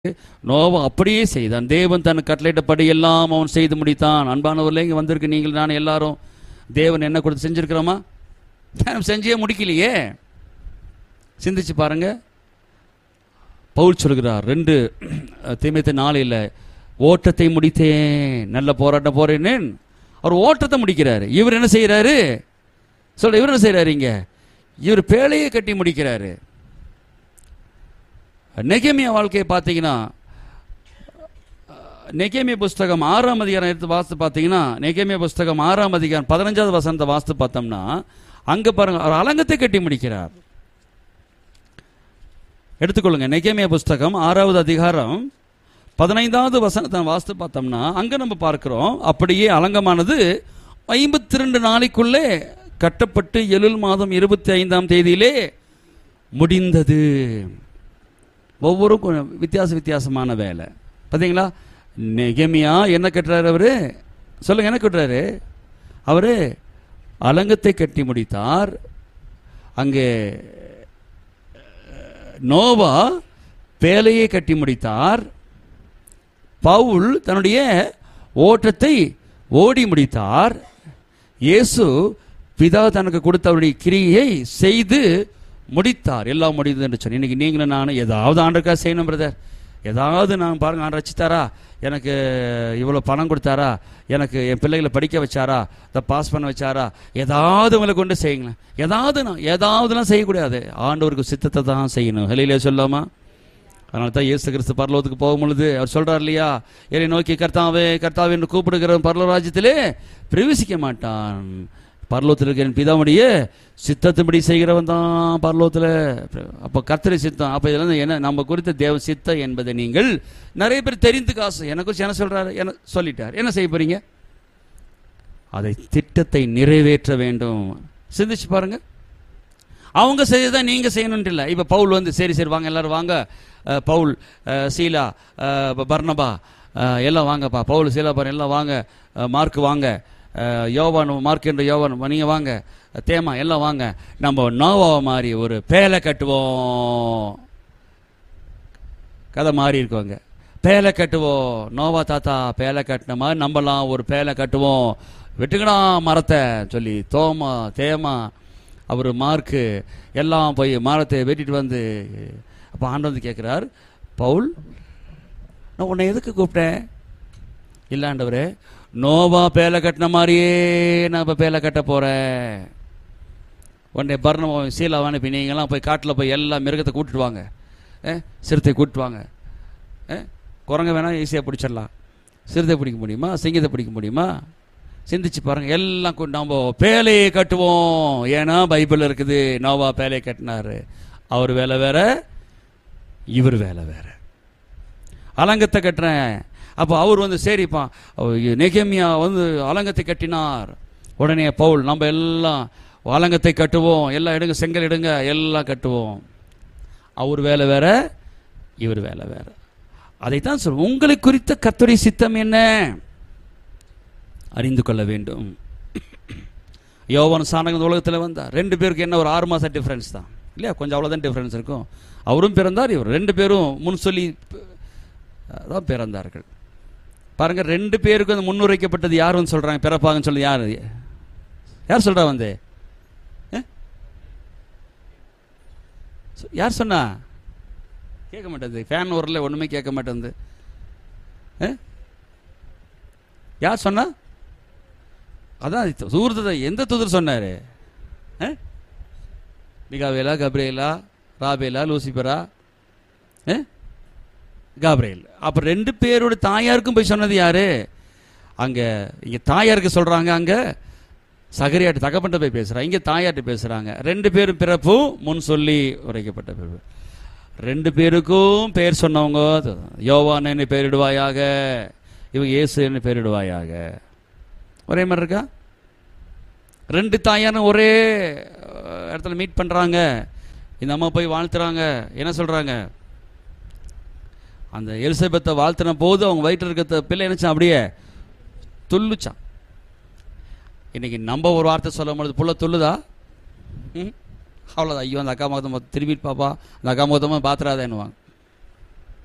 நோவா அப்படியே செய்தான் தேவன் தன் கட்டளையிட்டபடி எல்லாம் அவன் செய்து முடித்தான் அன்பானவர்களே இங்கே வந்திருக்கு நீங்கள் நான் எல்லாரும் தேவன் என்ன கொடுத்து செஞ்சிருக்கிறோமா நாம் செஞ்சே முடிக்கலையே சிந்திச்சு பாருங்க பவுல் சொல்கிறார் ரெண்டு தீமைத்த நாளையில் ஓட்டத்தை முடித்தேன் நல்ல போராட்டம் போறேனேன் அவர் ஓட்டத்தை முடிக்கிறாரு இவர் என்ன செய்யறாரு சொல்ற இவர் என்ன செய்யறாரு இங்க இவர் பேழையை கட்டி முடிக்கிறாரு நெகேமியா வாழ்க்கையை பார்த்தீங்கன்னா நெகேமிய புஸ்தகம் ஆறாம் அதிகாரம் எடுத்து வாசித்து பார்த்தீங்கன்னா நெகேமிய புஸ்தகம் ஆறாம் அதிகாரம் பதினஞ்சாவது வசனத்தை வாசித்து பார்த்தோம்னா அங்க பாருங்க அவர் அலங்கத்தை கட்டி முடிக்கிறார் எடுத்துக்கொள்ளுங்க நெகேமிய புஸ்தகம் ஆறாவது அதிகாரம் பதினைந்தாவது வசனத்தை வாசித்து பார்த்தோம்னா அங்க நம்ம பார்க்கிறோம் அப்படியே அலங்கமானது ஐம்பத்தி ரெண்டு நாளைக்குள்ளே கட்டப்பட்டு எழில் மாதம் இருபத்தி ஐந்தாம் தேதியிலே முடிந்தது ஒவ்வொரு கொஞ்சம் வித்தியாச வித்தியாசமான வேலை பார்த்தீங்களா நெகமியா என்ன கட்டுறாரு அவரு சொல்லுங்க என்ன கட்டுறாரு அவரு அலங்கத்தை கட்டி முடித்தார் அங்கே நோவா பேலையை கட்டி முடித்தார் பவுல் தன்னுடைய ஓட்டத்தை ஓடி முடித்தார் இயேசு பிதா தனக்கு கொடுத்த அவருடைய கிரியை செய்து முடித்தார் எல்லாம் முடிந்தது என்று சொன்னேன் இன்னைக்கு நீங்களும் நானும் ஏதாவது ஆண்டுக்கா செய்யணும் பிரதர் ஏதாவது நான் பாருங்க ஆண்டு ரச்சித்தாரா எனக்கு இவ்வளோ பணம் கொடுத்தாரா எனக்கு என் பிள்ளைகளை படிக்க வச்சாரா இதை பாஸ் பண்ண வச்சாரா ஏதாவது உங்களை கொண்டு செய்யுங்களேன் ஏதாவது நான் ஏதாவதுலாம் செய்யக்கூடாது ஆண்டவருக்கு சித்தத்தை தான் செய்யணும் ஹலிலே சொல்லாமா அதனால தான் இயேசு கிறிஸ்து பரலோகத்துக்கு போகும் பொழுது அவர் சொல்றார் இல்லையா என்னை நோக்கி கர்த்தாவே கர்த்தாவே என்று கூப்பிடுகிற பரலோராஜ்யத்திலே பிரவேசிக்க மாட்டான் பரலோகத்தில் இருக்கிற என் பிதாவுடைய சித்தத்தின்படி செய்கிறவன் தான் பரலோகத்தில் அப்போ கர்த்தரை சித்தம் அப்போ இதெல்லாம் என்ன நம்ம குறித்த தேவ சித்தம் என்பதை நீங்கள் நிறைய பேர் தெரிந்து காசு எனக்கு குறித்து என்ன சொல்றாரு என்ன சொல்லிட்டார் என்ன செய்ய போறீங்க அதை திட்டத்தை நிறைவேற்ற வேண்டும் சிந்திச்சு பாருங்க அவங்க செய்யதான் நீங்க செய்யணும்ட்டு இல்லை இப்போ பவுல் வந்து சரி சரி வாங்க எல்லாரும் வாங்க அஹ், பவுல் அஹ், சீலா அஹ், பர்னபா அஹ், எல்லாம் வாங்கப்பா பவுல் சீலா பாரு எல்லாம் வாங்க அஹ், மார்க் வாங்க அஹ், யோவான் மார்க் என்ற யோவான் நீங்க வாங்க தேமா எல்லாம் வாங்க நம்ம நோவாவை மாதிரி ஒரு பேலை கட்டுவோம் கதை மாறி இருக்குவாங்க பேலை கட்டுவோம் நோவா தாத்தா பேலை கட்டின மாதிரி நம்மலாம் ஒரு பேலை கட்டுவோம் வெட்டுக்கடா மரத்தை சொல்லி தோமா தேமா அவர் மார்க்கு எல்லாம் போய் மரத்தை வெட்டிட்டு வந்து அப்போ ஆண்டு வந்து கேட்குறார் பவுல் நான் உன்னை எதுக்கு கூப்பிட்டேன் இல்லாண்டவரே நோவா பேலை கட்டின மாதிரியே நான் இப்போ பேலை கட்ட போகிறேன் உடனே பர்ணம் சீலாவான இப்போ நீங்கள்லாம் போய் காட்டில் போய் எல்லா மிருகத்தை கூட்டிட்டு வாங்க ஏ சிறுத்தை கூட்டிட்டு வாங்க ஏ குரங்க வேணால் ஈஸியாக பிடிச்சிடலாம் சிறுத்தை பிடிக்க முடியுமா சிங்கத்தை பிடிக்க முடியுமா சிந்திச்சு பாருங்க எல்லாம் கொண்டு நம்ம பேலையை கட்டுவோம் ஏன்னா பைபிள் இருக்குது நோவா பேலையை கட்டினாரு அவர் வேலை வேற இவர் வேலை வேற அலங்கத்தை கட்டுறேன் அப்போ அவர் வந்து சரிப்பா நெகேமியா வந்து அலங்கத்தை கட்டினார் உடனே பவுல் நம்ம எல்லாம் அலங்கத்தை கட்டுவோம் எல்லாம் எடுங்க செங்கல் எடுங்க எல்லாம் கட்டுவோம் அவர் வேலை வேற இவர் வேலை வேற அதைத்தான் சொல்றோம் உங்களை குறித்த கர்த்தருடைய சித்தம் என்ன அறிந்து கொள்ள வேண்டும் யோவான் சாணகம் உலகத்தில் வந்தார் ரெண்டு பேருக்கு என்ன ஒரு ஆறு மாதம் டிஃப்ரென்ஸ் தான் இல்லையா கொஞ்சம் அவ்வளோதான் டிஃப்ரென்ஸ் இருக்கும் அவரும் பிறந்தார் இவர் ரெண்டு பேரும் முன் சொல்லி தான் பிறந்தார்கள் பாருங்க ரெண்டு பேருக்கு வந்து முன்னுரைக்கப்பட்டது யார் வந்து சொல்றாங்க பிறப்பாங்கன்னு சொல்லி யார் யார் சொல்றா வந்து அஹ்? சொ- யார் சொன்னா கேட்க மாட்டேங்குது ஃபேன் வரல ஒண்ணுமே கேட்க மாட்டேங்குது அஹ்? யார் சொன்னா அதான் இது தூரத்தை எந்த தூதர் சொன்னாரு அஹ்? மிகாவேலா கப்ரேலா ராபேலா லூசிபரா அஹ்? காப்ரேல் அப்ப ரெண்டு பேரோட தாயாருக்கும் போய் சொன்னது யாரு அங்க இங்க தாயாருக்கு சொல்றாங்க அங்க சகரியாட்டு தகப்பன்ட்ட போய் பேசுறாங்க இங்க தாயார்ட்ட பேசுறாங்க ரெண்டு பேரும் பிறப்பும் முன் சொல்லி உரைக்கப்பட்ட பிறப்பு ரெண்டு பேருக்கும் பேர் சொன்னவங்க யோவான் என்ன பேரிடுவாயாக இவங்க இயேசு என்ன பேரிடுவாயாக ஒரே மாதிரி இருக்கா ரெண்டு தாயாரும் ஒரே அஹ், இடத்துல மீட் பண்றாங்க இந்த அம்மா போய் வாழ்த்துறாங்க என்ன சொல்றாங்க அந்த எலிசபெத்தை வாழ்த்தின போது அவங்க வயிற்றில் இருக்க பிள்ளை என்னச்சான் அப்படியே துள்ளுச்சான் இன்னைக்கு நம்ம ஒரு வார்த்தை சொல்லும் பொழுது புள்ள துள்ளுதா ம் அவ்வளோதான் ஐயோ அந்த அக்கா முகத்தை திரும்பிட்டு பாப்பா அந்த அக்கா முகத்தமாக பாத்திராதேன்னுவாங்க